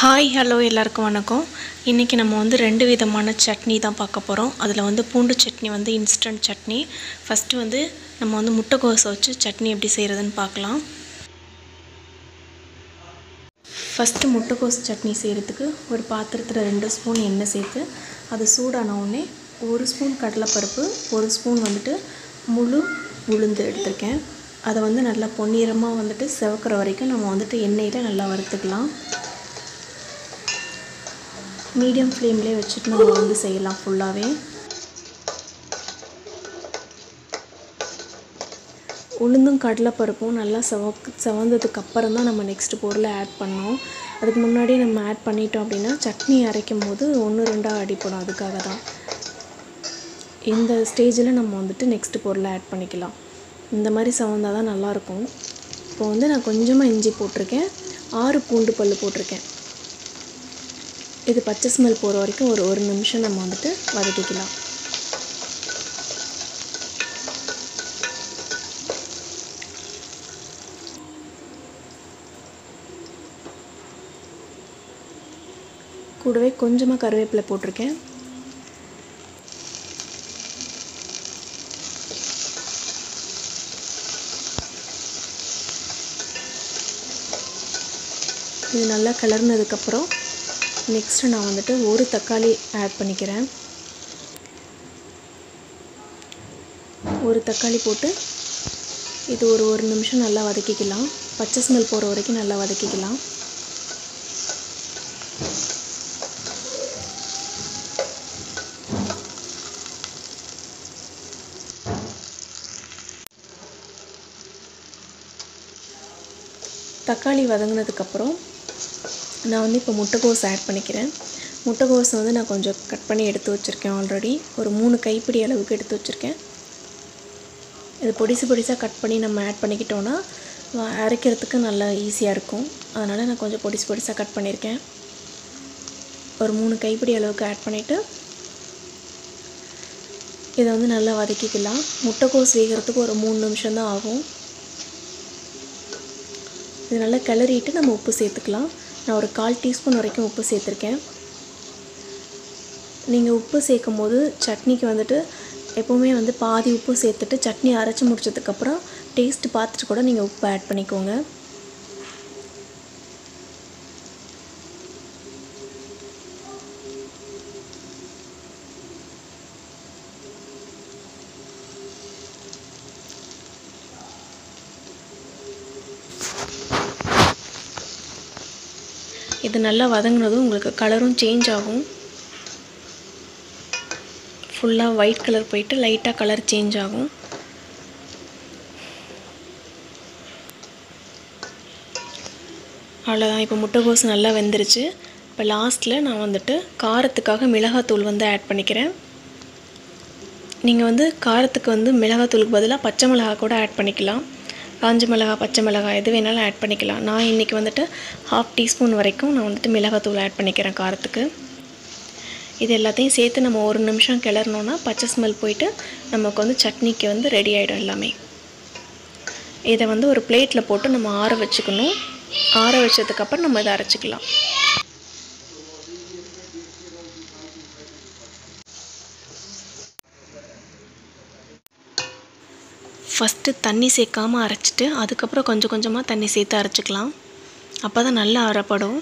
hi hello எல்லாருக்கும் வணக்கம் இன்றைக்கி நம்ம வந்து ரெண்டு விதமான சட்னி தான் பார்க்க போகிறோம் அதில் வந்து பூண்டு சட்னி வந்து இன்ஸ்டன்ட் சட்னி ஃபஸ்ட்டு வந்து நம்ம வந்து முட்டைக்கோஸை வச்சு சட்னி எப்படி செய்கிறதுன்னு பார்க்கலாம் ஃபஸ்ட்டு முட்டைக்கோஸ் சட்னி செய்கிறதுக்கு ஒரு பாத்திரத்தில் ரெண்டு ஸ்பூன் எண்ணெய் சேர்த்து அது சூடான உடனே ஒரு ஸ்பூன் கடலைப்பருப்பு ஒரு ஸ்பூன் வந்துட்டு முழு உளுந்து எடுத்திருக்கேன் அதை வந்து நல்லா பொன்னிறமாக வந்துட்டு செவக்கிற வரைக்கும் நம்ம வந்துட்டு எண்ணெயில் நல்லா வறுத்துக்கலாம் மீடியம் ஃப்ளேம்லேயே வச்சுட்டு நம்ம வந்து செய்யலாம் ஃபுல்லாகவே உளுந்தும் கடலைப்பருப்பும் நல்லா செவக் செவந்ததுக்கு அப்புறம் தான் நம்ம நெக்ஸ்ட் பொருளை ஆட் பண்ணோம் அதுக்கு முன்னாடி நம்ம ஆட் பண்ணிட்டோம் அப்படின்னா சட்னி அரைக்கும் போது ஒன்று ரெண்டாக அடிப்படும் அதுக்காக தான் இந்த ஸ்டேஜில் நம்ம வந்துட்டு நெக்ஸ்ட் பொருளை ஆட் பண்ணிக்கலாம் இந்த மாதிரி செவந்தால் தான் நல்லாயிருக்கும் இப்போ வந்து நான் கொஞ்சமாக இஞ்சி போட்டிருக்கேன் ஆறு பூண்டு பல் போட்டிருக்கேன் இது பச்சை ஸ்மெல் போகிற வரைக்கும் ஒரு ஒரு நிமிஷம் நம்ம வந்துட்டு வதக்கிக்கலாம் கூடவே கொஞ்சமாக கருவேப்பிலை போட்டிருக்கேன் இது நல்லா கிளர்னதுக்கப்புறம் நெக்ஸ்ட்டு நான் வந்துட்டு ஒரு தக்காளி ஆட் பண்ணிக்கிறேன் ஒரு தக்காளி போட்டு இது ஒரு ஒரு நிமிஷம் நல்லா வதக்கிக்கலாம் பச்சை ஸ்மெல் போகிற வரைக்கும் நல்லா வதக்கிக்கலாம் தக்காளி வதங்கினதுக்கப்புறம் நான் வந்து இப்போ முட்டைக்கோஸ் ஆட் பண்ணிக்கிறேன் முட்டைக்கோஸ் வந்து நான் கொஞ்சம் கட் பண்ணி எடுத்து வச்சுருக்கேன் ஆல்ரெடி ஒரு மூணு கைப்பிடி அளவுக்கு எடுத்து வச்சுருக்கேன் இது பொடிசு பொடிசாக கட் பண்ணி நம்ம ஆட் பண்ணிக்கிட்டோன்னா அரைக்கிறதுக்கு நல்லா ஈஸியாக இருக்கும் அதனால் நான் கொஞ்சம் பொடிசு பொடிசாக கட் பண்ணியிருக்கேன் ஒரு மூணு கைப்பிடி அளவுக்கு ஆட் பண்ணிவிட்டு இதை வந்து நல்லா வதக்கிக்கலாம் முட்டைக்கோஸ் வேகிறதுக்கு ஒரு மூணு நிமிஷம் தான் ஆகும் இது நல்லா கிளறிட்டு நம்ம உப்பு சேர்த்துக்கலாம் நான் ஒரு கால் டீஸ்பூன் வரைக்கும் உப்பு சேர்த்துருக்கேன் நீங்கள் உப்பு சேர்க்கும் போது சட்னிக்கு வந்துட்டு எப்போவுமே வந்து பாதி உப்பு சேர்த்துட்டு சட்னி அரைச்சி முடிச்சதுக்கப்புறம் டேஸ்ட்டு பார்த்துட்டு கூட நீங்கள் உப்பு ஆட் பண்ணிக்கோங்க இது நல்லா வதங்கினதும் உங்களுக்கு கலரும் சேஞ்ச் ஆகும் ஃபுல்லாக ஒயிட் கலர் போயிட்டு லைட்டாக கலர் சேஞ்ச் ஆகும் அவ்வளோதான் இப்போ முட்டைகோஸ் நல்லா வெந்துருச்சு இப்போ லாஸ்ட்டில் நான் வந்துட்டு காரத்துக்காக மிளகாத்தூள் வந்து ஆட் பண்ணிக்கிறேன் நீங்கள் வந்து காரத்துக்கு வந்து மிளகாத்தூளுக்கு பதிலாக பச்சை மிளகா கூட ஆட் பண்ணிக்கலாம் காஞ்ச மிளகா பச்சை மிளகா எது வேணாலும் ஆட் பண்ணிக்கலாம் நான் இன்றைக்கி வந்துட்டு ஹாஃப் டீஸ்பூன் வரைக்கும் நான் வந்துட்டு மிளகாத்தூள் ஆட் பண்ணிக்கிறேன் காரத்துக்கு இது எல்லாத்தையும் சேர்த்து நம்ம ஒரு நிமிஷம் கிளறணுன்னா பச்சை ஸ்மெல் போயிட்டு நமக்கு வந்து சட்னிக்கு வந்து ரெடி ஆகிடும் எல்லாமே இதை வந்து ஒரு பிளேட்டில் போட்டு நம்ம ஆற வச்சுக்கணும் ஆற வச்சதுக்கப்புறம் நம்ம இதை அரைச்சிக்கலாம் ஃபஸ்ட்டு தண்ணி சேர்க்காமல் அரைச்சிட்டு அதுக்கப்புறம் கொஞ்சம் கொஞ்சமாக தண்ணி சேர்த்து அரைச்சிக்கலாம் அப்போ தான் நல்லா அரைப்படும்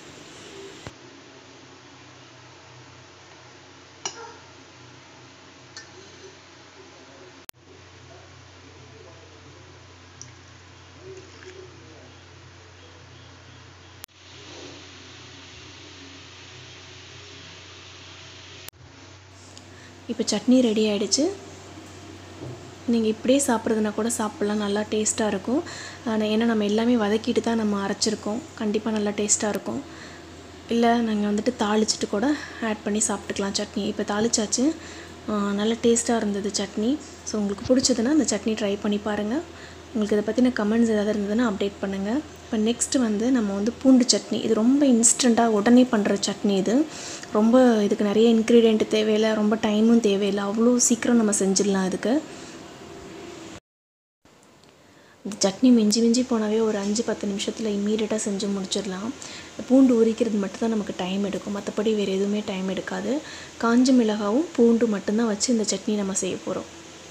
இப்போ சட்னி ரெடி ஆகிடுச்சு நீங்கள் இப்படியே சாப்பிட்றதுனா கூட சாப்பிட்லாம் நல்லா டேஸ்ட்டாக இருக்கும் ஆனால் ஏன்னா நம்ம எல்லாமே வதக்கிட்டு தான் நம்ம அரைச்சிருக்கோம் கண்டிப்பாக நல்லா டேஸ்ட்டாக இருக்கும் இல்லை நாங்கள் வந்துட்டு தாளிச்சிட்டு கூட ஆட் பண்ணி சாப்பிட்டுக்கலாம் சட்னி இப்போ தாளிச்சாச்சு நல்ல டேஸ்ட்டாக இருந்தது சட்னி ஸோ உங்களுக்கு பிடிச்சதுன்னா அந்த சட்னி ட்ரை பண்ணி பாருங்கள் உங்களுக்கு இதை பற்றின கமெண்ட்ஸ் ஏதாவது இருந்ததுன்னா அப்டேட் பண்ணுங்கள் இப்போ நெக்ஸ்ட்டு வந்து நம்ம வந்து பூண்டு சட்னி இது ரொம்ப இன்ஸ்டண்ட்டாக உடனே பண்ணுற சட்னி இது ரொம்ப இதுக்கு நிறைய இன்க்ரீடியண்ட் தேவையில்லை ரொம்ப டைமும் தேவையில்லை அவ்வளோ சீக்கிரம் நம்ம செஞ்சிடலாம் இதுக்கு இந்த சட்னி மிஞ்சி மிஞ்சி போனாவே ஒரு அஞ்சு பத்து நிமிஷத்தில் இம்மீடியட்டாக செஞ்சு முடிச்சிடலாம் பூண்டு உரிக்கிறது மட்டும்தான் நமக்கு டைம் எடுக்கும் மற்றபடி வேறு எதுவுமே டைம் எடுக்காது காஞ்ச மிளகாவும் பூண்டு மட்டும்தான் வச்சு இந்த சட்னி நம்ம செய்ய போகிறோம்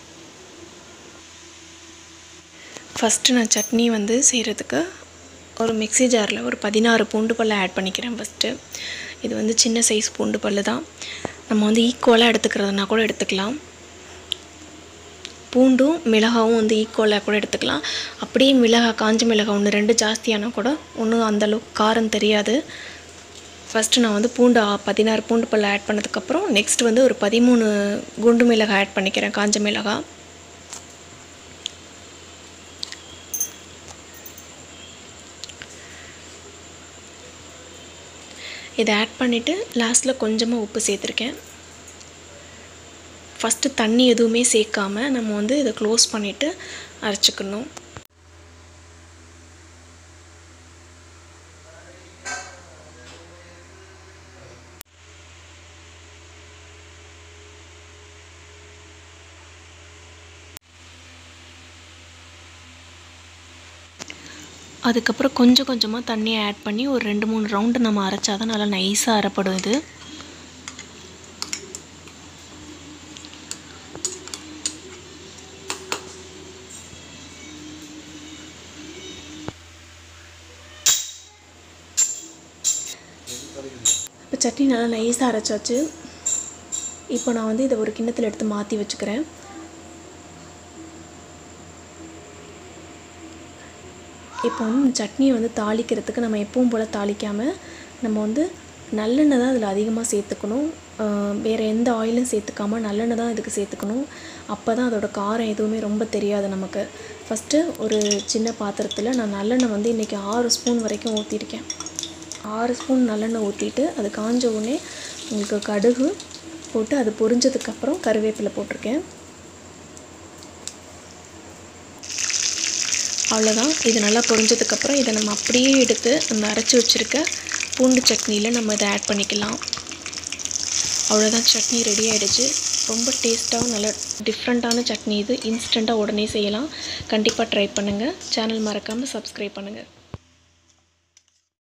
ஃபஸ்ட்டு நான் சட்னி வந்து செய்கிறதுக்கு ஒரு மிக்ஸி ஜாரில் ஒரு பதினாறு பூண்டு பல்லை ஆட் பண்ணிக்கிறேன் ஃபஸ்ட்டு இது வந்து சின்ன சைஸ் பூண்டு பல்லு தான் நம்ம வந்து ஈக்குவலாக எடுத்துக்கிறதுனா கூட எடுத்துக்கலாம் பூண்டும் மிளகாவும் வந்து ஈக்குவலாக கூட எடுத்துக்கலாம் அப்படியே மிளகா காஞ்ச மிளகாய் ஒன்று ரெண்டு ஜாஸ்தியானால் கூட ஒன்றும் அந்தளவுக்கு காரம் தெரியாது ஃபஸ்ட்டு நான் வந்து பூண்டு ஆ- பதினாறு பூண்டு பல்ல ஆட் பண்ணதுக்கப்புறம் நெக்ஸ்ட் வந்து ஒரு பதிமூணு குண்டு மிளகாய் ஆட் பண்ணிக்கிறேன் காஞ்ச மிளகாய் இதை ஆட் பண்ணிவிட்டு லாஸ்ட்டில் கொஞ்சமாக உப்பு சேர்த்துருக்கேன் ஃபஸ்ட்டு தண்ணி எதுவுமே சேர்க்காம நம்ம வந்து இதை க்ளோஸ் பண்ணிவிட்டு அரைச்சிக்கணும் அதுக்கப்புறம் கொஞ்சம் கொஞ்சமாக தண்ணியை ஆட் பண்ணி ஒரு ரெண்டு மூணு ரவுண்டு நம்ம அரைச்சாதான் நல்லா நைஸாக அரைப்படும் இது இப்போ சட்னி நல்லா நைஸாக அரைச்சாச்சு இப்போ நான் வந்து இதை ஒரு கிண்ணத்தில் எடுத்து மாற்றி வச்சுக்கிறேன் இப்போ வந்து இந்த சட்னியை வந்து தாளிக்கிறதுக்கு நம்ம எப்பவும் போல் தாளிக்காமல் நம்ம வந்து நல்லெண்ணெய் தான் அதில் அதிகமாக சேர்த்துக்கணும் ஆஹ் வேறு எந்த ஆயிலும் சேர்த்துக்காம நல்லெண்ணெய் தான் இதுக்கு சேர்த்துக்கணும் அப்போ தான் அதோட காரம் எதுவுமே ரொம்ப தெரியாது நமக்கு ஃபஸ்ட்டு ஒரு சின்ன பாத்திரத்தில் நான் நல்லெண்ணெய் வந்து இன்றைக்கி ஆறு ஸ்பூன் வரைக்கும் ஊற்றிருக்கேன் ஆறு ஸ்பூன் நல்லெண்ணெய் ஊற்றிட்டு அது காஞ்ச உடனே உங்களுக்கு கடுகு போட்டு அது பொரிஞ்சதுக்கப்புறம் கருவேப்பிலை போட்டிருக்கேன் அவ்வளோதான் இது நல்லா பொரிஞ்சதுக்கப்புறம் இதை நம்ம அப்படியே எடுத்து நம்ம அரைச்சி வச்சுருக்க பூண்டு சட்னியில் நம்ம இதை ஆட் பண்ணிக்கலாம் அவ்வளோதான் சட்னி ரெடி ஆகிடுச்சு ரொம்ப டேஸ்ட்டாகவும் நல்ல டிஃப்ரெண்ட்டான சட்னி இது இன்ஸ்டண்ட்டாக உடனே செய்யலாம் கண்டிப்பாக ட்ரை பண்ணுங்கள் சேனல் மறக்காமல் சப்ஸ்கிரைப் பண்ணுங்கள்